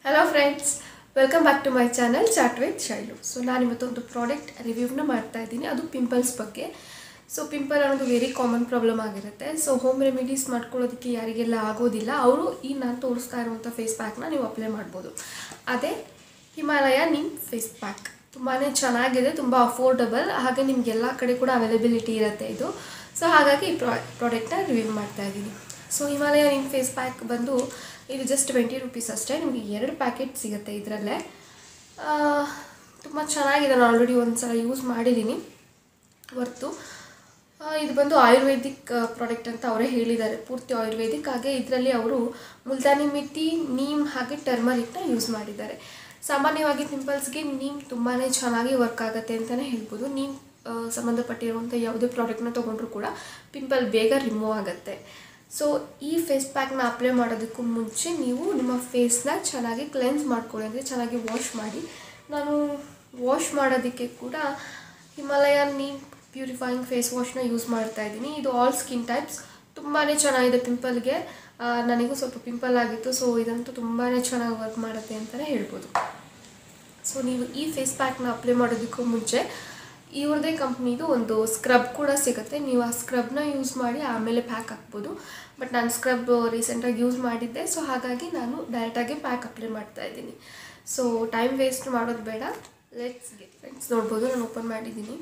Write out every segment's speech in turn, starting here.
hello friends welcome back to my channel chat with Shailu so ನಾನು ಇವತ್ತೊಂದು product ರಿವ್ಯೂವ್ನ ಮಾಡ್ತಾ ಇದ್ದೀನಿ ಅದು ಪಿಂಪಲ್ಸ್ ಬಗ್ಗೆ ಸೊ ಪಿಂಪಲ್ ಅನ್ನೋದು ವೆರಿ ಕಾಮನ್ ಪ್ರಾಬ್ಲಮ್ ಆಗಿರುತ್ತೆ ಸೊ ಹೋಮ್ ರೆಮಿಡೀಸ್ ಮಾಡ್ಕೊಳ್ಳೋದಕ್ಕೆ ಯಾರಿಗೆಲ್ಲ ಆಗೋದಿಲ್ಲ ಅವರು ಈ ನಾನು ತೋರಿಸ್ತಾ ಇರುವಂಥ ಫೇಸ್ ಪ್ಯಾಕ್ನ ನೀವು ಅಪ್ಲೈ ಮಾಡ್ಬೋದು ಅದೇ ಹಿಮಾಲಯ ನಿಮ್ ಫೇಸ್ ಪ್ಯಾಕ್ ತುಂಬಾ ಚೆನ್ನಾಗಿದೆ ತುಂಬ ಅಫೋರ್ಡಬಲ್ ಹಾಗೆ ನಿಮ್ಗೆ ಎಲ್ಲ ಕಡೆ ಕೂಡ ಅವೈಲಬಿಲಿಟಿ ಇರುತ್ತೆ ಇದು ಸೊ ಹಾಗಾಗಿ ಈ ಪ್ರಾ ಪ್ರಾಡಕ್ಟ್ನ ರಿವ್ಯೂ ಮಾಡ್ತಾ ಇದ್ದೀನಿ ಸೊ ಹಿಮಾಲಯ ನಿಮ್ ಫೇಸ್ ಪ್ಯಾಕ್ ಬಂದು ಇದು ಜಸ್ಟ್ ಟ್ವೆಂಟಿ ರುಪೀಸ್ ಅಷ್ಟೇ ನಿಮಗೆ ಎರಡು ಪ್ಯಾಕೆಟ್ ಸಿಗುತ್ತೆ ಇದರಲ್ಲೇ ತುಂಬ ಚೆನ್ನಾಗಿದೆ ನಾನು ಆಲ್ರೆಡಿ ಒಂದು ಸಲ ಯೂಸ್ ಮಾಡಿದ್ದೀನಿ ಹೊರ್ತು ಆ, ಇದು ಬಂದು ಆಯುರ್ವೇದಿಕ್ ಪ್ರಾಡಕ್ಟ್ ಅಂತ ಅವರೇ ಹೇಳಿದ್ದಾರೆ ಪೂರ್ತಿ ಆಯುರ್ವೇದಿಕ್ ಹಾಗೆ ಇದರಲ್ಲಿ ಅವರು ಮುಲ್ತಾನಿ ಮಿಟ್ಟಿ ನೀಮ್ ಹಾಗೆ ಟರ್ಮರಿಕ್ನ ಯೂಸ್ ಮಾಡಿದ್ದಾರೆ ಸಾಮಾನ್ಯವಾಗಿ ಪಿಂಪಲ್ಸ್ಗೆ ನೀಮ್ ತುಂಬಾ ಚೆನ್ನಾಗಿ ವರ್ಕ್ ಆಗುತ್ತೆ ಅಂತಲೇ ಹೇಳ್ಬೋದು ನೀಮ್ ಆ, ಸಂಬಂಧಪಟ್ಟಿರುವಂಥ ಯಾವುದೇ ಪ್ರಾಡಕ್ಟ್ನ ತೊಗೊಂಡ್ರೂ ಕೂಡ ಪಿಂಪಲ್ ಬೇಗ ರಿಮೂವ್ ಆಗುತ್ತೆ ಸೊ ಈ ಫೇಸ್ ಪ್ಯಾಕ್ನ ಅಪ್ಲೈ ಮಾಡೋದಕ್ಕೂ ಮುಂಚೆ ನೀವು ನಿಮ್ಮ ಫೇಸ್ನ ಚೆನ್ನಾಗಿ ಕ್ಲೆನ್ಸ್ ಮಾಡ್ಕೊಳ್ಳಿ ಅಂದರೆ ಚೆನ್ನಾಗಿ ವಾಶ್ ಮಾಡಿ ನಾನು ವಾಶ್ ಮಾಡೋದಕ್ಕೆ ಕೂಡ ಹಿಮಾಲಯ ನೀಮ್ ಪ್ಯೂರಿಫೈಯಿಂಗ್ ಫೇಸ್ ವಾಶ್ನ ಯೂಸ್ ಮಾಡ್ತಾ ಇದ್ದೀನಿ ಇದು ಆಲ್ ಸ್ಕಿನ್ ಟೈಪ್ಸ್ ತುಂಬಾ ಚೆನ್ನಾಗಿದೆ ಪಿಂಪಲ್ಗೆ ನನಗೂ ಸ್ವಲ್ಪ ಪಿಂಪಲ್ ಆಗಿತ್ತು ಸೊ ಇದಂತೂ ತುಂಬಾ ಚೆನ್ನಾಗಿ ವರ್ಕ್ ಮಾಡುತ್ತೆ ಅಂತಲೇ ಹೇಳ್ಬೋದು ಸೊ ನೀವು ಈ ಫೇಸ್ ಪ್ಯಾಕ್ನ ಅಪ್ಲೈ ಮಾಡೋದಕ್ಕೂ ಮುಂಚೆ ಇವ್ರದೇ ಕಂಪ್ನಿದು ಒಂದು ಸ್ಕ್ರಬ್ ಕೂಡ ಸಿಗುತ್ತೆ ನೀವು ಆ ಸ್ಕ್ರಬ್ನ ಯೂಸ್ ಮಾಡಿ ಆಮೇಲೆ ಪ್ಯಾಕ್ ಹಾಕ್ಬೋದು ಬಟ್ ನಾನು ಸ್ಕ್ರಬ್ ರೀಸೆಂಟಾಗಿ ಯೂಸ್ ಮಾಡಿದ್ದೆ ಸೊ ಹಾಗಾಗಿ ನಾನು ಡೈರೆಕ್ಟಾಗಿ ಪ್ಯಾಕ್ ಅಪ್ಲೈ ಮಾಡ್ತಾ ಇದ್ದೀನಿ ಸೊ ಟೈಮ್ ವೇಸ್ಟ್ ಮಾಡೋದು ಬೇಡ ಲೆಟ್ಸ್ ಗೆಟ್ ಫ್ರೆಂಡ್ಸ್ ನೋಡ್ಬೋದು ನಾನು ಓಪನ್ ಮಾಡಿದ್ದೀನಿ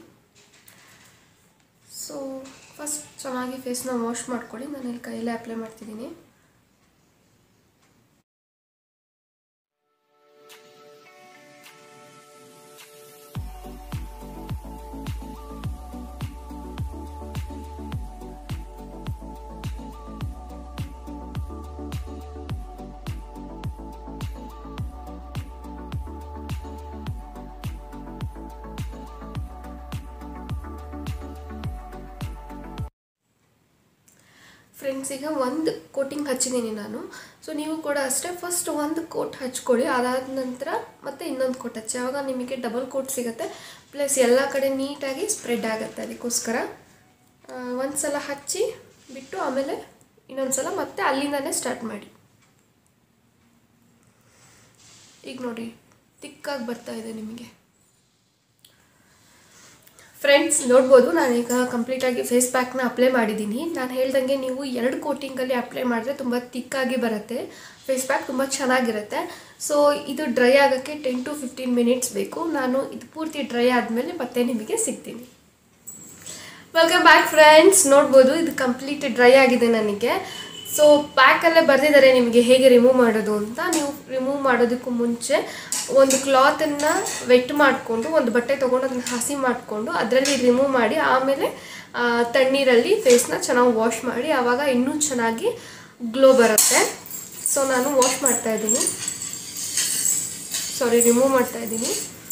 ಸೊ ಫಸ್ಟ್ ಚೆನ್ನಾಗಿ ಫೇಸ್ನ ವಾಶ್ ಮಾಡ್ಕೊಳ್ಳಿ ನಾನು ಇಲ್ಲಿ ಕೈಯಲ್ಲೇ ಅಪ್ಲೈ ಮಾಡ್ತಿದ್ದೀನಿ ಫ್ರೆಂಡ್ಸ್ ಈಗ ಒಂದು ಕೋಟಿಂಗ್ ಹಚ್ಚಿದ್ದೀನಿ ನಾನು ಸೊ ನೀವು ಕೂಡ ಅಷ್ಟೇ ಫಸ್ಟ್ ಒಂದು ಕೋಟ್ ಹಚ್ಕೊಳ್ಳಿ ಅದಾದ ನಂತರ ಮತ್ತೆ ಇನ್ನೊಂದು ಕೋಟ್ ಹಚ್ಚಿ ಆವಾಗ ನಿಮಗೆ ಡಬಲ್ ಕೋಟ್ ಸಿಗುತ್ತೆ ಪ್ಲಸ್ ಎಲ್ಲ ಕಡೆ ನೀಟಾಗಿ ಸ್ಪ್ರೆಡ್ ಆಗುತ್ತೆ ಅದಕ್ಕೋಸ್ಕರ ಒಂದು ಸಲ ಹಚ್ಚಿ ಬಿಟ್ಟು ಆಮೇಲೆ ಇನ್ನೊಂದು ಸಲ ಮತ್ತೆ ಅಲ್ಲಿಂದನೇ ಸ್ಟಾರ್ಟ್ ಮಾಡಿ ಈಗ ನೋಡಿ ತಿಕ್ಕಾಗಿ ಬರ್ತಾ ಇದೆ ನಿಮಗೆ ಫ್ರೆಂಡ್ಸ್ ನೋಡ್ಬೋದು ನಾನೀಗ ಕಂಪ್ಲೀಟಾಗಿ ಫೇಸ್ ಪ್ಯಾಕ್ನ ಅಪ್ಲೈ ಮಾಡಿದ್ದೀನಿ ನಾನು ಹೇಳ್ದಂಗೆ ನೀವು ಎರಡು ಕೋಟಿಂಗಲ್ಲಿ ಅಪ್ಲೈ ಮಾಡಿದ್ರೆ ತುಂಬ ತಿಕ್ಕಾಗಿ ಬರುತ್ತೆ ಫೇಸ್ ಪ್ಯಾಕ್ ತುಂಬ ಚೆನ್ನಾಗಿರುತ್ತೆ ಸೊ ಇದು ಡ್ರೈ ಆಗೋಕ್ಕೆ ಟೆನ್ ಟು ಫಿಫ್ಟೀನ್ ಮಿನಿಟ್ಸ್ ಬೇಕು ನಾನು ಇದು ಪೂರ್ತಿ ಡ್ರೈ ಆದಮೇಲೆ ಮತ್ತೆ ನಿಮಗೆ ಸಿಗ್ತೀನಿ ವೆಲ್ಕಮ್ ಬ್ಯಾಕ್ ಫ್ರೆಂಡ್ಸ್ ನೋಡ್ಬೋದು ಇದು ಕಂಪ್ಲೀಟ್ ಡ್ರೈ ಆಗಿದೆ ನನಗೆ ಸೊ ಪ್ಯಾಕಲ್ಲೇ ಬರೆದಿದ್ದಾರೆ ನಿಮಗೆ ಹೇಗೆ ರಿಮೂವ್ ಮಾಡೋದು ಅಂತ ನೀವು ರಿಮೂವ್ ಮಾಡೋದಕ್ಕೂ ಮುಂಚೆ ಒಂದು ಕ್ಲಾತನ್ನು ವೆಟ್ ಮಾಡಿಕೊಂಡು ಒಂದು ಬಟ್ಟೆ ತೊಗೊಂಡು ಅದನ್ನು ಹಸಿ ಮಾಡಿಕೊಂಡು ಅದರಲ್ಲಿ ರಿಮೂವ್ ಮಾಡಿ ಆಮೇಲೆ ಆ, ತಣ್ಣೀರಲ್ಲಿ ಫೇಸ್ನ ಚೆನ್ನಾಗಿ ವಾಶ್ ಮಾಡಿ ಆವಾಗ ಇನ್ನೂ ಚೆನ್ನಾಗಿ ಗ್ಲೋ ಬರುತ್ತೆ ಸೊ ನಾನು ವಾಶ್ ಮಾಡ್ತಾ ಇದ್ದೀನಿ ಸಾರಿ ರಿಮೂವ್ ಮಾಡ್ತಾ ಇದ್ದೀನಿ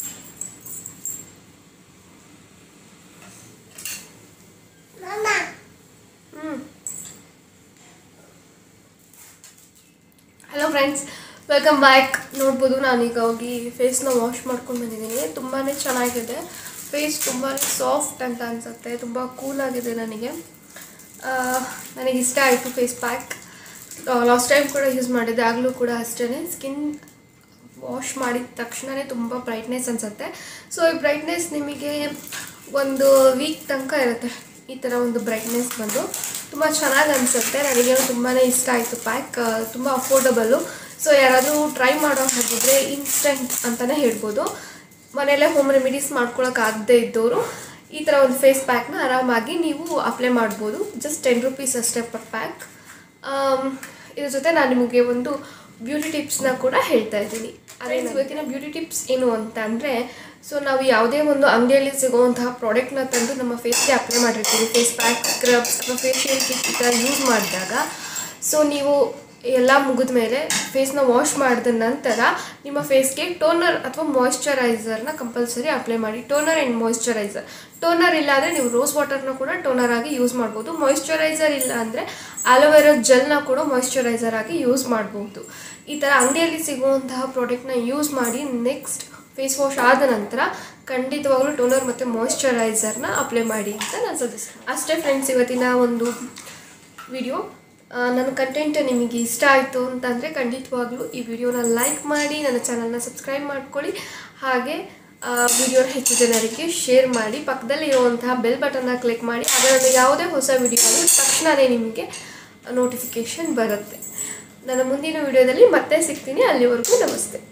ಹ್ಞೂ ಹಲೋ ಫ್ರೆಂಡ್ಸ್ ವೆಲ್ಕಮ್ ಬ್ಯಾಕ್ ನೋಡ್ಬೋದು ನಾನೀಗ ಹೋಗಿ ಫೇಸ್ನ ವಾಶ್ ಮಾಡ್ಕೊಂಡು ಬಂದಿದ್ದೀನಿ ತುಂಬಾ ಚೆನ್ನಾಗಿದೆ ಫೇಸ್ ತುಂಬಾ ಸಾಫ್ಟ್ ಅಂತ ಅನಿಸುತ್ತೆ ತುಂಬ ಕೂಲಾಗಿದೆ ನನಗೆ ಆ, ನನಗೆ ಇಷ್ಟ ಆಯಿತು ಫೇಸ್ ಪ್ಯಾಕ್ ಲಾಸ್ಟ್ ಟೈಮ್ ಕೂಡ ಯೂಸ್ ಮಾಡಿದ್ದೆ ಆಗಲೂ ಕೂಡ ಅಷ್ಟೇ ಸ್ಕಿನ್ ವಾಶ್ ಮಾಡಿದ ತಕ್ಷಣವೇ ತುಂಬ ಬ್ರೈಟ್ನೆಸ್ ಅನಿಸುತ್ತೆ ಸೊ ಈ ಬ್ರೈಟ್ನೆಸ್ ನಿಮಗೆ ಒಂದು ವೀಕ್ ತನಕ ಇರುತ್ತೆ ಈ ಥರ ಒಂದು ಬ್ರೈಟ್ನೆಸ್ ಬಂದು ತುಂಬ ಚೆನ್ನಾಗಿ ಅನಿಸುತ್ತೆ ನನಗೆ ತುಂಬಾ ಇಷ್ಟ ಆಯಿತು ಪ್ಯಾಕ್ ತುಂಬ ಅಫೋರ್ಡಬಲ್ಲು ಸೊ ಯಾರಾದರೂ ಟ್ರೈ ಮಾಡೋ ಹಾಗಿದ್ರೆ ಇನ್ಸ್ಟೆಂಟ್ ಅಂತಲೇ ಹೇಳ್ಬೋದು ಮನೆಯಲ್ಲೇ ಹೋಮ್ ರೆಮಿಡೀಸ್ ಮಾಡ್ಕೊಳಕ್ಕಾಗದೇ ಇದ್ದವರು ಈ ಥರ ಒಂದು ಫೇಸ್ ಪ್ಯಾಕ್ನ ಆರಾಮಾಗಿ ನೀವು ಅಪ್ಲೈ ಮಾಡ್ಬೋದು ಜಸ್ಟ್ ಟೆನ್ ರುಪೀಸ್ ಅಷ್ಟೇ ಪರ್ ಪ್ಯಾಕ್ ಇದ್ರ ಜೊತೆ ನಾನು ನಿಮಗೆ ಒಂದು ಬ್ಯೂಟಿ ಟಿಪ್ಸ್ನ ಕೂಡ ಹೇಳ್ತಾ ಇದ್ದೀನಿ ಅದೇ ಇವತ್ತಿನ ಬ್ಯೂಟಿ ಟಿಪ್ಸ್ ಏನು ಅಂತ ಅಂದರೆ ಸೊ ನಾವು ಯಾವುದೇ ಒಂದು ಅಂಗಡಿಯಲ್ಲಿ ಸಿಗುವಂತಹ ಪ್ರಾಡಕ್ಟ್ನ ತಂದು ನಮ್ಮ ಫೇಸ್ಗೆ ಅಪ್ಲೈ ಮಾಡಿರ್ತೀವಿ ಫೇಸ್ ಪ್ಯಾಕ್ ಸ್ಕ್ರಬ್ಸ್ ಅಥವಾ ಫೇಶಿಯಲ್ ಕಿಟ್ ಈ ಥರ ಯೂಸ್ ಮಾಡಿದಾಗ ಸೊ ನೀವು ಎಲ್ಲ ಮುಗಿದ ಮೇಲೆ ಫೇಸ್ನ ವಾಶ್ ಮಾಡಿದ ನಂತರ ನಿಮ್ಮ ಫೇಸ್ಗೆ ಟೋನರ್ ಅಥವಾ ಮಾಯ್ಶ್ಚರೈಸರ್ನ ಕಂಪಲ್ಸರಿ ಅಪ್ಲೈ ಮಾಡಿ ಟೋನರ್ ಆ್ಯಂಡ್ ಮಾಯ್ಶ್ಚರೈಸರ್ ಟೋನರ್ ಇಲ್ಲ ಅಂದರೆ ನೀವು ರೋಸ್ ವಾಟರ್ನ ಕೂಡ ಟೋನರ್ ಆಗಿ ಯೂಸ್ ಮಾಡ್ಬೋದು ಮಾಯ್ಶ್ಚರೈಸರ್ ಇಲ್ಲ ಅಂದರೆ ಆಲೋವೆರಾ ಜೆಲ್ನ ಕೂಡ ಮಾಯ್ಶ್ಚರೈಸರ್ ಆಗಿ ಯೂಸ್ ಮಾಡ್ಬೋದು ಈ ಥರ ಅಂಗಡಿಯಲ್ಲಿ ಸಿಗುವಂತಹ ಪ್ರಾಡಕ್ಟ್ನ ಯೂಸ್ ಮಾಡಿ ನೆಕ್ಸ್ಟ್ ಫೇಸ್ ವಾಶ್ ಆದ ನಂತರ ಖಂಡಿತವಾಗ್ಲೂ ಟೋನರ್ ಮತ್ತು ಮಾಯ್ಶ್ಚರೈಸರ್ನ ಅಪ್ಲೈ ಮಾಡಿ ಅಂತ ನಾನು ಸಜೆಸ್ಟ್ ಅಷ್ಟೇ ಫ್ರೆಂಡ್ಸ್ ಇವತ್ತಿನ ಒಂದು ವಿಡಿಯೋ ಆ, ನನ್ನ ಕಂಟೆಂಟ್ ನಿಮಗೆ ಇಷ್ಟ ಆಯಿತು ಅಂತಂದರೆ ಖಂಡಿತವಾಗ್ಲೂ ಈ ವಿಡಿಯೋನ ಲೈಕ್ ಮಾಡಿ ನನ್ನ ಚಾನಲ್ನ ಸಬ್ಸ್ಕ್ರೈಬ್ ಮಾಡ್ಕೊಳ್ಳಿ ಹಾಗೆ ವಿಡಿಯೋನ ಹೆಚ್ಚು ಜನರಿಗೆ ಶೇರ್ ಮಾಡಿ ಪಕ್ಕದಲ್ಲಿ ಇರುವಂತಹ ಬೆಲ್ ಬಟನ್ನ ಕ್ಲಿಕ್ ಮಾಡಿ ಆಗ ನನ್ನ ಯಾವುದೇ ಹೊಸ ವಿಡಿಯೋ ತಕ್ಷಣವೇ ನಿಮಗೆ ನೋಟಿಫಿಕೇಷನ್ ಬರುತ್ತೆ ನನ್ನ ಮುಂದಿನ ವಿಡಿಯೋದಲ್ಲಿ ಮತ್ತೆ ಸಿಗ್ತೀನಿ ಅಲ್ಲಿವರೆಗೂ ನಮಸ್ತೆ